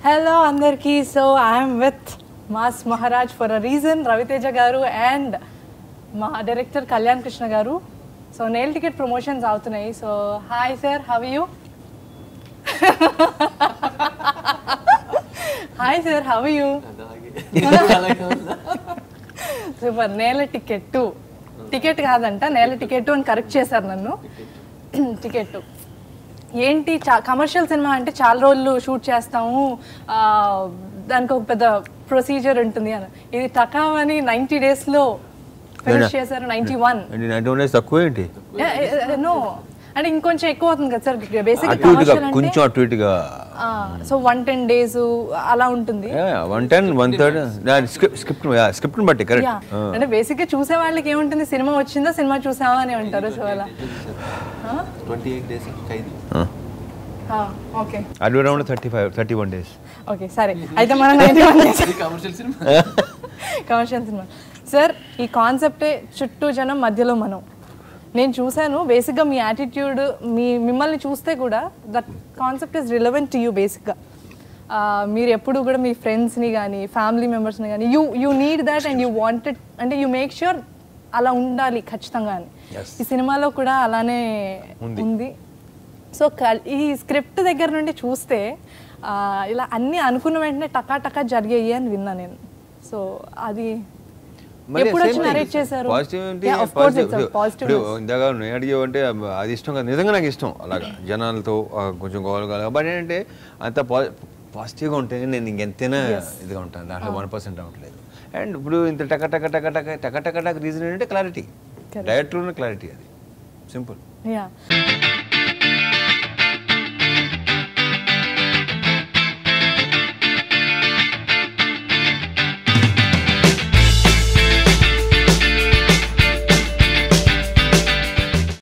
Hello అందరికీ so I'm with mass Maharaj for a reason Raviteja garu and మా director Kalyan Krishna garu so Nela ticket promotions అవుతున్నాయి so hi sir how you hi sir how you super Nela ticket ticket కాదంట Nela ticket అని correct చేశారు నన్ను ticket ఏంటి చా commercial cinema అంటే చాలా రోజులు షూట్ చేస్తాము ఆ, దానికి ఒక పెద్ద ప్రొసీజర్ ఉంటుంది అని ఇది టకామని నైంటీ డేస్లో ఫినిష్ చేశారు నైంటీ వన్ ఏంటి నైన్టీ వన్ డేస్ తక్కువ ఏంటి నో అంటే ఇంకొంచెం ఎక్కువ అవుతుంది కదా సార్ బేసిక్ అటు ఇటుగా కొంచెం అటు ఇటుగా సో వన్ టెన్ డేస్ అలా ఉంటుంది one ten one third script script స్క్రిప్ట్ని బట్టి యా కరెక్ట్ అంటే బేసిక్ గా చూసే వాళ్ళకి ఏముంటుంది సినిమా వచ్చిందా సినిమా చూసావా అని ఉంటారు సో అలా twenty eight days Khaidi okay అటు around thirty five thirty one days okay సరే అయితే మనం ninety one commercial cinema commercial cinema sir ఈ కాన్సెప్టే చుట్టూ జనం మధ్యలో మనం నేను చూశాను బేసిక్గా మీ యాటిట్యూడ్ మీ మిమ్మల్ని చూస్తే కూడా that concept is relevant to you బేసిక్గా మీరు ఎప్పుడు కూడా మీ ఫ్రెండ్స్ని కానీ ఫ్యామిలీ మెంబర్స్ని కానీ you you need that and you wanted అంటే యూ మేక్ ష్యూర్ అలా ఉండాలి ఖచ్చితంగా అని ఈ సినిమాలో కూడా అలానే ఉంది సో క- ఈ స్క్రిప్ట్ దగ్గర నుండి చూస్తే ఆ, ఇలా అన్నీ అనుకున్న వెంటనే టకా టకా జరిగాయి అని విన్నా నేను సో అది ఎప్పుడు వచ్చి narrate చేశారు? పాజిటివ్ ఏంటి Yeah, of course it's a positive positive ఇప్పుడు ఇందాక నువ్వు అడిగావు అంటే అది ఇష్టం కాదు నిజంగా నాకు ఇష్టం అలాగా జనాలతో ఆ, కొంచెం గోల గోల బట్ ఏంటంటే అంత పాజిటివ్గా ఉంటే నేను ఇంకెంతైనా ఇదిగా ఉంటాను దాంట్లో వన్ పర్సెంట్ అవ్వట్లేదు అండ్ ఇప్పుడు ఇంత టక టక టక టక టక టక టక రీజన్ ఏంటంటే క్లారిటీ డైరెక్టర్ క్లారిటీ అది సింపుల్ యా